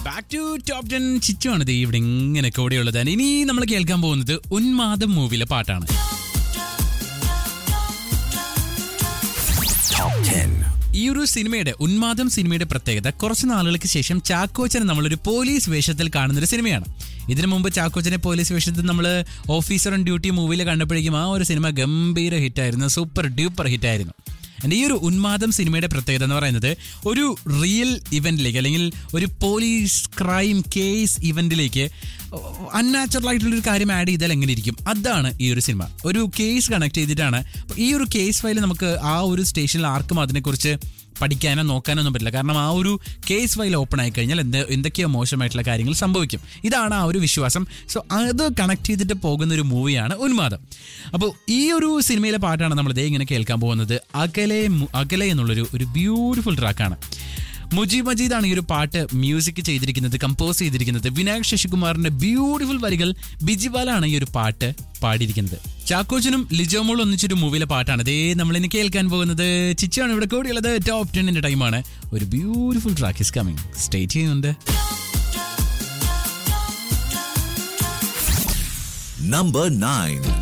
Back to top ten ചിച്ചുവാണ് ദേ ഇവിടെ ഇങ്ങനെ കൂടെയുള്ളത് ഇനി നമ്മൾ കേൾക്കാൻ പോകുന്നത് ഉന്മാദം മൂവിയിലെ പാട്ടാണ് ഈ ഒരു സിനിമയുടെ ഉന്മാദം സിനിമയുടെ പ്രത്യേകത കുറച്ച് നാളുകൾക്ക് ശേഷം ചാക്കോച്ചനെ നമ്മളൊരു പോലീസ് വേഷത്തിൽ കാണുന്ന ഒരു സിനിമയാണ് ഇതിനു മുമ്പ് ചാക്കോച്ചനെ പോലീസ് വേഷത്തിൽ നമ്മൾ ഓഫീസർ ഓൺ ഡ്യൂട്ടി മൂവിയിൽ കണ്ടപ്പോഴേക്കും ആ ഒരു സിനിമ ഗംഭീര ഹിറ്റായിരുന്നു സൂപ്പർ ഡ്യൂപ്പർ ഹിറ്റായിരുന്നു എൻ്റെ ഈ ഒരു ഉന്മാദം സിനിമയുടെ പ്രത്യേകത എന്ന് പറയുന്നത് ഒരു റിയൽ ഇവന്റിലേക്ക് അല്ലെങ്കിൽ ഒരു പോലീസ് ക്രൈം കേസ് ഇവന്റിലേക്ക് അൺനാച്ചുറൽ ആയിട്ടുള്ള ഒരു കാര്യം ആഡ് ചെയ്താൽ എങ്ങനെ ഇരിക്കും അതാണ് ഈ ഒരു സിനിമ ഒരു കേസ് കണക്ട് ചെയ്തിട്ടാണ് അപ്പൊ ഈ ഒരു കേസ് ഫയൽ നമുക്ക് ആ ഒരു സ്റ്റേഷനിൽ ആർക്കും അതിനെക്കുറിച്ച് പഠിക്കാനോ നോക്കാനോ ഒന്നും പറ്റില്ല കാരണം ആ ഒരു കേസ് ഫയൽ ഓപ്പൺ ആയി കഴിഞ്ഞാൽ എന്ത് എന്തൊക്കെയോ മോശമായിട്ടുള്ള കാര്യങ്ങൾ സംഭവിക്കും ഇതാണ് ആ ഒരു വിശ്വാസം സോ അത് കണക്ട് ചെയ്തിട്ട് പോകുന്ന ഒരു മൂവിയാണ് ഉന്മാദം അപ്പോൾ ഈ ഒരു സിനിമയിലെ പാട്ടാണ് നമ്മൾ ഇതേ ഇങ്ങനെ കേൾക്കാൻ പോകുന്നത് അകലെ മു- അകലെ എന്നുള്ളൊരു ഒരു ബ്യൂട്ടിഫുൾ ട്രാക്കാണ് മുജീബ് മജീദാണ് ഈ ഒരു പാട്ട് മ്യൂസിക് ചെയ്തിരിക്കുന്നത് കമ്പോസ് ചെയ്തിരിക്കുന്നത് വിനായക് ശശികുമാറിന്റെ ബ്യൂട്ടിഫുൾ വരികൾ ബിജിബാലാണ് ഈ ഒരു പാട്ട് പാടിയിരിക്കുന്നത് ചാക്കോച്ചനും ലിജോമോളും ഒന്നിച്ചൊരു മൂവിയിലെ പാട്ടാണ് ഇതേ നമ്മൾ ഇനി കേൾക്കാൻ പോകുന്നത് ചിച്ചാണ് ഇവിടെ കൂടിയുള്ളത് ടോപ്പ് ടെന്നിന്റെ ടൈമാണ് ഒരു ബ്യൂട്ടിഫുൾ ട്രാക്ക് ഇസ് കമ്മിങ് സ്റ്റേറ്റ് ചെയ്യുന്നുണ്ട് Number 9.